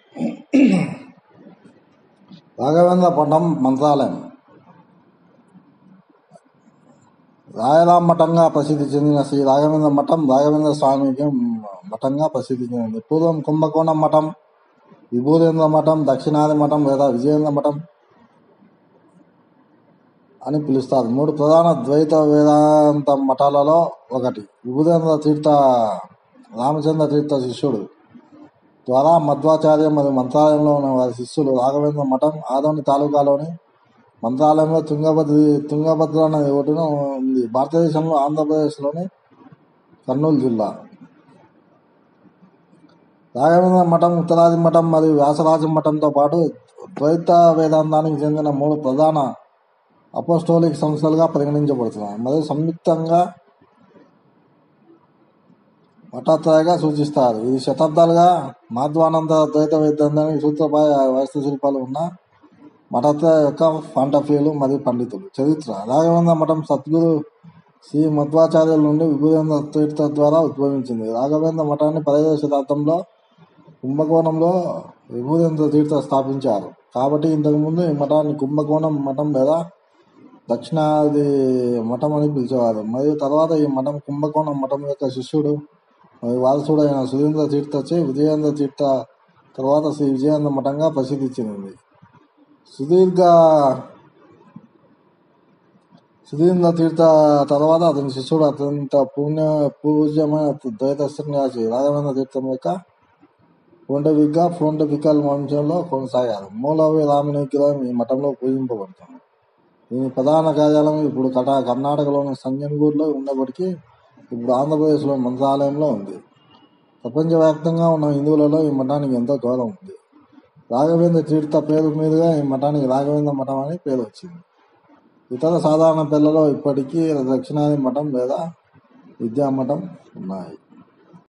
రాఘవేంద్ర పట్టం మంత్రాలయం రాయరాం మఠంగా ప్రసిద్ధి చెందిన శ్రీ రాఘవేంద్ర మఠం రాఘవేంద్ర స్వామికి మఠంగా ప్రసిద్ధి చెందింది పూర్వం కుంభకోణం మఠం విభూదేంద్ర మఠం దక్షిణాది మఠం లేదా విజయేంద్ర మఠం అని పిలుస్తారు మూడు ప్రధాన ద్వైత వేదాంత మఠాలలో ఒకటి విభూదేంద్ర తీర్థ రామచంద్ర తీర్థ శిష్యుడు ద్వారా మధ్వాచార్య మరియు మంత్రాలయంలో ఉన్న వారి శిష్యులు రాఘవేంద్ర మఠం ఆదోని తాలూకాలోని మంత్రాలయంలో తుంగభద్ర తుంగభద్ర అనే ఒడ్డున ఉంది భారతదేశంలో ఆంధ్రప్రదేశ్లోని కర్నూలు జిల్లా రాఘవేంద్ర మఠం ఉత్తరాది మఠం మరియు వ్యాసరాజ మఠంతో పాటు ద్వైత వేదాంతానికి చెందిన మూడు ప్రధాన అపోస్టోలిక్ సంస్థలుగా పరిగణించబడుతున్నాయి మరియు సంయుక్తంగా మఠాత్రయగా సూచిస్తారు ఇది శతాబ్దాలుగా మాధ్వానంద ద్వైత వేదాంతానికి సూత్రపాయ వాస్తుశిల్పాలు ఉన్న మఠత్రయ యొక్క ఫాంటఫీలు మరియు పండితులు చరిత్ర రాఘవేంద్ర మఠం సద్గురు శ్రీ మధ్వాచార్యుల నుండి విభూదేంద్ర తీర్థ ద్వారా ఉద్భవించింది రాఘవేంద్ర మఠాన్ని పదహైదవ శతాబ్దంలో కుంభకోణంలో విభూదేంద్ర తీర్థ స్థాపించారు కాబట్టి ఇంతకుముందు ఈ మఠాన్ని కుంభకోణం మఠం లేదా దక్షిణాది మఠం అని పిలిచేవారు మరియు తర్వాత ఈ మఠం కుంభకోణం మఠం యొక్క శిష్యుడు మరియు వారసుడు అయిన సుధీంద్ర తీర్థచే విజయేంద్ర తీర్థ తర్వాత శ్రీ విజయేంద్ర మఠంగా ప్రసిద్ధి చెందింది సుదీర్ఘ సుధీంద్ర తీర్థ తర్వాత అతని శిష్యుడు అత్యంత పుణ్య పూజ్యమైన ద్వైత సన్యాసి రాఘవేంద్ర తీర్థం యొక్క ఫోండవిగ్గా ఫోండవికల్ వంశంలో కొనసాగారు మూలవి రాముని విగ్రహం ఈ మఠంలో పూజింపబడుతుంది దీని ప్రధాన కార్యాలయం ఇప్పుడు కట కర్ణాటకలోని సంజన్గూర్లో ఉన్నప్పటికీ ఇప్పుడు ఆంధ్రప్రదేశ్లో మంత్రాలయంలో ఉంది ప్రపంచవ్యాప్తంగా ఉన్న హిందువులలో ఈ మఠానికి ఎంతో గౌరవం ఉంది రాఘవేంద్ర తీర్థ పేరు మీదుగా ఈ మఠానికి రాఘవేంద్ర మఠం అని పేరు వచ్చింది ఇతర సాధారణ పిల్లలో ఇప్పటికీ దక్షిణాది మఠం లేదా విద్యామఠం ఉన్నాయి